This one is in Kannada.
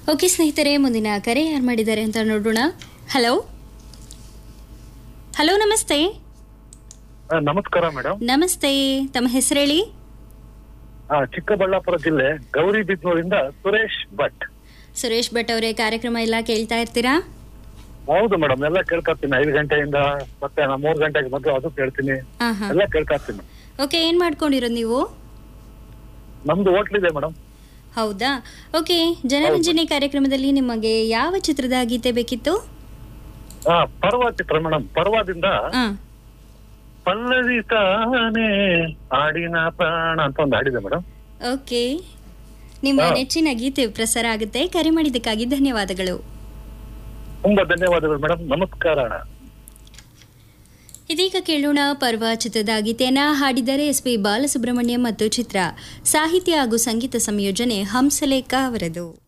ಓಕೆ ಸ್ನೇಹಿತರೆ ಮುಂದಿನ ಕರೆ ಯಾರು ಮಾಡಿದ್ದಾರೆ ಅಂತ ನೋಡೋಣ ಹಲೋ ಹಲೋ ನಮಸ್ತೆ ಆ, ನಮಸ್ಕಾರ ಮೇಡಮ್ ನಮಸ್ತೆ ತಮ್ಮ ಹೆಸರು ಹೇಳಿ ಆ, ಚಿಕ್ಕಬಳ್ಳಾಪುರ ಜಿಲ್ಲೆ ಗೌರಿಬಿದನೂರಿಂದ ಸುರೇಶ್ ಭಟ್ ಸುರೇಶ್ ಭಟ್ ಅವರೇ ಕಾರ್ಯಕ್ರಮ ಎಲ್ಲ ಕೇಳ್ತಾ ಇರ್ತೀರಾ ಹೌದು ಮೇಡಮ್ ಎಲ್ಲ ಕೇಳ್ಕೊತೀನಿ ಐದು ಗಂಟೆಯಿಂದ ಮತ್ತೆ ನಾ ಮೂರ್ ಗಂಟೆಗೆ ಮೊದಲು ಅದು ಕೇಳ್ತೀನಿ ಹಾಂ ಹಾಂ ಎಲ್ಲ ಕೇಳ್ಕೊತೀನಿ ಓಕೆ ಏನು ಮಾಡ್ಕೊಂಡಿರೋದು ನೀವು ನಮ್ದು ಹೋಟ್ಲ್ ಇದೆ ಮೇಡಮ್ ಹೌದಾ ಓಕೆ ಜನರಂಜನೆ ಕಾರ್ಯಕ್ರಮದಲ್ಲಿ ನಿಮಗೆ ಯಾವ ಚಿತ್ರದ ಗೀತೆ ಬೇಕಿತ್ತು ಆ ಪರ್ವ ಚಿತ್ರ ಮೇಡಮ್ ಪರ್ವದಿಂದ ಹಾಂ ಪಲ್ಲವಿ ತಾನೇ ಆಡಿನ ಪ್ರಾಣ ಅಂತ ಒಂದು ಹಾಡಿದೆ ಮೇಡಮ್ ಓಕೆ ನಿಮ್ಮ ಹಾ. ನೆಚ್ಚಿನ ಗೀತೆ ಪ್ರಸಾರ ಆಗುತ್ತೆ ಕರೆ ಮಾಡಿದ್ದಕ್ಕಾಗಿ ಧನ್ಯವಾದಗಳು ತುಂಬಾ ಧನ್ಯವಾದಗಳು ಮೇಡಮ್ ನಮಸ್ಕಾರ ಇದೀಗ ಕೇಳೋಣ ಪರ್ವ ಚಿತ್ರದ ಗೀತೆಯನ್ನ ಹಾಡಿದರೆ ಎಸ್ ಪಿ ಬಾಲಸುಬ್ರಹ್ಮಣ್ಯಂ ಮತ್ತು ಚಿತ್ರ ಸಾಹಿತ್ಯ ಹಾಗೂ ಸಂಗೀತ ಸಂಯೋಜನೆ ಹಂಸಲೇಖ ಅವರದು